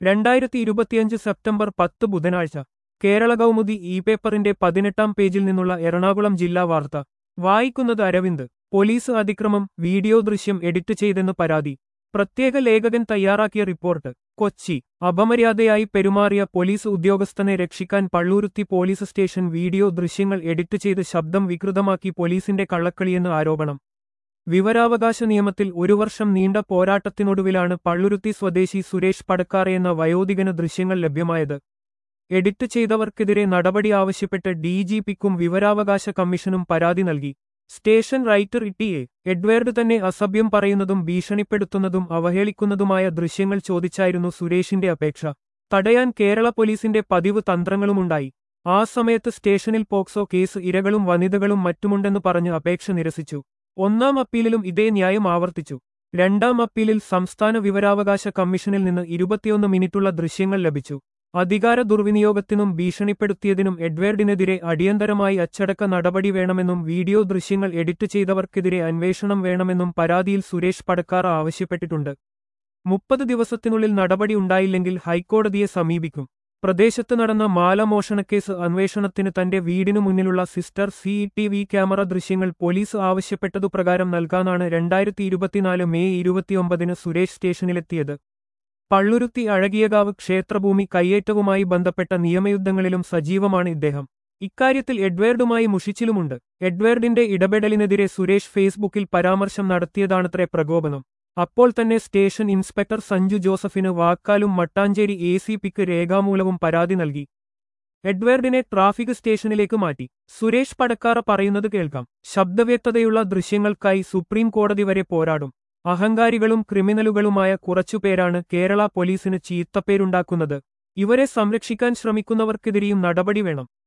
രണ്ടായിരത്തി ഇരുപത്തിയഞ്ച് സെപ്റ്റംബർ പത്ത് ബുധനാഴ്ച കേരള കൗമുദി ഇ പേപ്പറിന്റെ പതിനെട്ടാം പേജിൽ നിന്നുള്ള എറണാകുളം ജില്ലാ വാർത്ത വായിക്കുന്നത് അരവിന്ദ് പോലീസ് അതിക്രമം വീഡിയോ ദൃശ്യം എഡിറ്റ് ചെയ്തെന്ന് പരാതി പ്രത്യേക ലേഖകൻ തയ്യാറാക്കിയ റിപ്പോർട്ട് കൊച്ചി അപമര്യാദയായി പെരുമാറിയ പോലീസ് ഉദ്യോഗസ്ഥനെ രക്ഷിക്കാൻ പള്ളൂരുത്തി പോലീസ് സ്റ്റേഷൻ വീഡിയോ ദൃശ്യങ്ങൾ എഡിറ്റ് ചെയ്ത് ശബ്ദം വികൃതമാക്കി പോലീസിന്റെ കള്ളക്കളിയെന്ന് ആരോപണം വിവരാവകാശ നിയമത്തിൽ ഒരു വർഷം നീണ്ട പോരാട്ടത്തിനൊടുവിലാണ് പള്ളുരുത്തി സ്വദേശി സുരേഷ് പടക്കാറെ എന്ന വയോധികന് ദൃശ്യങ്ങൾ ലഭ്യമായത് എഡിറ്റ് ചെയ്തവർക്കെതിരെ നടപടി ആവശ്യപ്പെട്ട് ഡിജിപിക്കും വിവരാവകാശ കമ്മീഷനും പരാതി നൽകി station writer E A Edward തന്നെ അസഭ്യം പറയുന്നതും ഭീഷണിപ്പെടുത്തുന്നതും അവഹേളിക്കുന്നതുമായ ദൃശ്യങ്ങൾ ചോദിച്ചായിരുന്നു സുരേഷിന്റെ അപേക്ഷ തടയാൻ കേരള പോലീസിന്റെ പതിവ് തന്ത്രങ്ങളുമുണ്ടായി ആ സമയത്ത് സ്റ്റേഷനിൽ പോക്സോ കേസ് ഇരകളും വനിതകളും മറ്റുമുണ്ടെന്ന് പറഞ്ഞ് അപേക്ഷ നിരസിച്ചു ഒന്നാം അപ്പീലിലും ഇതേ ന്യായം ആവർത്തിച്ചു രണ്ടാം അപ്പീലിൽ സംസ്ഥാന വിവരാവകാശ കമ്മീഷനിൽ നിന്ന് ഇരുപത്തിയൊന്ന് മിനിറ്റുള്ള ദൃശ്യങ്ങൾ ലഭിച്ചു അധികാര ദുർവിനിയോഗത്തിനും ഭീഷണിപ്പെടുത്തിയതിനും എഡ്വേർഡിനെതിരെ അടിയന്തരമായി അച്ചടക്ക നടപടി വേണമെന്നും വീഡിയോ ദൃശ്യങ്ങൾ എഡിറ്റ് ചെയ്തവർക്കെതിരെ അന്വേഷണം വേണമെന്നും പരാതിയിൽ സുരേഷ് പടക്കാറ ആവശ്യപ്പെട്ടിട്ടുണ്ട് മുപ്പത് ദിവസത്തിനുള്ളിൽ നടപടി ഉണ്ടായില്ലെങ്കിൽ ഹൈക്കോടതിയെ സമീപിക്കും പ്രദേശത്ത് നടന്ന മാലമോഷണക്കേസ് അന്വേഷണത്തിന് തന്റെ വീടിനു മുന്നിലുള്ള sister C T V camera ദൃശ്യങ്ങൾ പോലീസ് ആവശ്യപ്പെട്ടതുപ്രകാരം നൽകാനാണ് രണ്ടായിരത്തി ഇരുപത്തിനാല് മെയ് ഇരുപത്തിയൊമ്പതിന് സുരേഷ് സ്റ്റേഷനിലെത്തിയത് പള്ളുരുത്തി അഴകിയകാവ് ക്ഷേത്രഭൂമി കയ്യേറ്റവുമായി ബന്ധപ്പെട്ട നിയമയുദ്ധങ്ങളിലും സജീവമാണ് ഇദ്ദേഹം ഇക്കാര്യത്തിൽ എഡ്വേർഡുമായി മുഷിച്ചിലുമുണ്ട് എഡ്വേർഡിന്റെ ഇടപെടലിനെതിരെ സുരേഷ് ഫേസ്ബുക്കിൽ പരാമർശം നടത്തിയതാണത്രേ പ്രകോപനം അപ്പോൾ തന്നെ സ്റ്റേഷൻ ഇൻസ്പെക്ടർ സഞ്ജു ജോസഫിന് വാക്കാലും മട്ടാഞ്ചേരി എ സി പിക്ക് രേഖാമൂലവും പരാതി നൽകി എഡ്വേർഡിനെ ട്രാഫിക് സ്റ്റേഷനിലേക്ക് മാറ്റി സുരേഷ് പടക്കാറ പറയുന്നത് കേൾക്കാം ശബ്ദവ്യക്തതയുള്ള ദൃശ്യങ്ങൾക്കായി സുപ്രീം കോടതി വരെ പോരാടും അഹങ്കാരികളും ക്രിമിനലുകളുമായ കുറച്ചുപേരാണ് കേരള പോലീസിന് ചീത്തപ്പേരുണ്ടാക്കുന്നത് ഇവരെ സംരക്ഷിക്കാൻ ശ്രമിക്കുന്നവർക്കെതിരെയും നടപടി വേണം